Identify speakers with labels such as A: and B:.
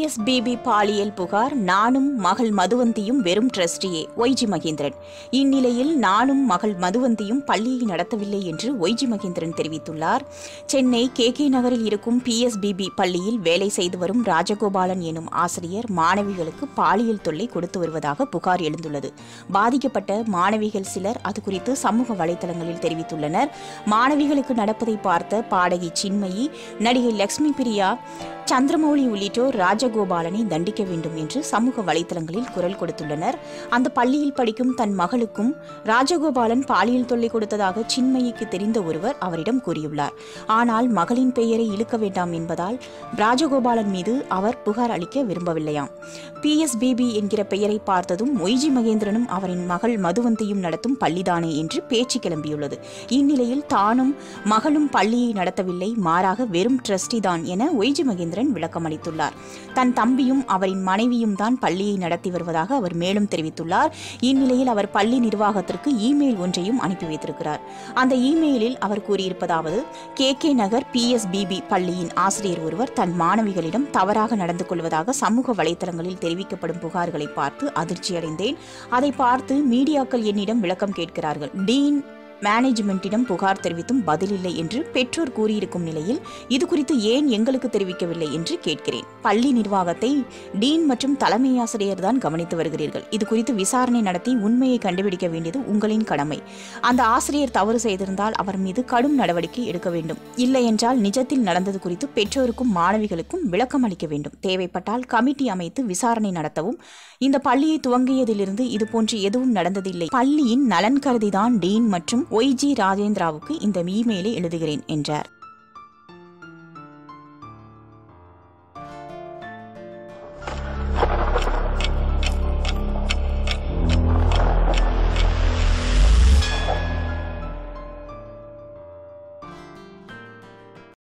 A: PSBB பாலியல் புகார் நானும் மகள் மதுவந்தியும் வெறும் ட்ரஸ்டியே ஒய்ஜி மகேந்திரன் இந்நிலையில் நானும் மகள் மதுவந்தியும் பள்ளியை நடத்தவில்லை என்று ஒய்ஜி மகேந்திரன் தெரிவித்துள்ளார் சென்னை கே கே நகரில் இருக்கும் பிஎஸ்பிபி பள்ளியில் வேலை செய்து வரும் ராஜகோபாலன் எனும் ஆசிரியர் மாணவிகளுக்கு பாலியல் தொல்லை கொடுத்து வருவதாக புகார் எழுந்துள்ளது பாதிக்கப்பட்ட மாணவிகள் சிலர் அது குறித்து சமூக வலைதளங்களில் தெரிவித்துள்ளனர் மாணவிகளுக்கு நடப்பதை பார்த்த பாடகி சின்மயி நடிகை லக்ஷ்மி பிரியா சந்திரமௌலி உள்ளிட்டோர் ராஜகோபாலனை தண்டிக்க வேண்டும் என்று சமூக வலைதளங்களில் குரல் கொடுத்துள்ளனர் அந்த பள்ளியில் படிக்கும் தன் மகளுக்கும் ராஜகோபாலன் பாலியல் தொல்லை கொடுத்ததாக சின்மயிக்கு தெரிந்த ஒருவர் அவரிடம் கூறியுள்ளார் ஆனால் மகளின் பெயரை இழுக்க வேண்டாம் என்பதால் ராஜகோபாலன் மீது அவர் புகார் அளிக்க விரும்பவில்லையாம் பிஎஸ்பிபி என்கிற பெயரை பார்த்ததும் ஒய்ஜி மகேந்திரனும் அவரின் மகள் மதுவந்தியும் நடத்தும் பள்ளிதானே என்று பேச்சு கிளம்பியுள்ளது இந்நிலையில் தானும் மகளும் பள்ளியை நடத்தவில்லை மாறாக வெறும் ட்ரஸ்டி தான் என ஒய்ஜி மகேந்திரன் விளக்கம் அளித்துள்ளார் தன் தம்பியும் அவரின் மனைவியும் தான் பள்ளியை நடத்தி வருவதாக அவர் மேலும் தெரிவித்துள்ளார் இந்நிலையில் அவர் பள்ளி நிர்வாகத்திற்கு இமெயில் ஒன்றையும் அனுப்பி வைத்திருக்கிறார் அந்த இமெயிலில் அவர் கூறியிருப்பதாவது கே கே நகர் பிஎஸ்பிபி பள்ளியின் ஆசிரியர் ஒருவர் தன் மாணவிகளிடம் தவறாக நடந்து கொள்வதாக சமூக வலைதளங்களில் தெரிவிக்கப்படும் புகார்களை பார்த்து அதிர்ச்சியடைந்தேன் அதை பார்த்து மீடியாக்கள் என்னிடம் விளக்கம் கேட்கிறார்கள் டீன் மேனேஜ்மெண்ட்டிடம் புகார் தெரிவித்தும் பதிலில்லை என்று பெற்றோர் கூறியிருக்கும் நிலையில் இது குறித்து ஏன் எங்களுக்கு தெரிவிக்கவில்லை என்று கேட்கிறேன் பள்ளி நிர்வாகத்தை டீன் மற்றும் தலைமை ஆசிரியர் தான் கவனித்து வருகிறீர்கள் இது குறித்து விசாரணை நடத்தி உண்மையை கண்டுபிடிக்க வேண்டியது உங்களின் கடமை அந்த ஆசிரியர் தவறு செய்திருந்தால் அவர் மீது கடும் நடவடிக்கை எடுக்க வேண்டும் இல்லை என்றால் நிஜத்தில் நடந்தது குறித்து பெற்றோருக்கும் மாணவிகளுக்கும் விளக்கம் அளிக்க வேண்டும் தேவைப்பட்டால் கமிட்டி அமைத்து விசாரணை நடத்தவும் இந்த பள்ளியை துவங்கியதிலிருந்து இதுபோன்று எதுவும் நடந்ததில்லை பள்ளியின் நலன் கருதிதான் டீன் மற்றும் ஒய்ஜி ராஜேந்திராவுக்கு இந்த இமெயிலை எழுதுகிறேன் என்றார்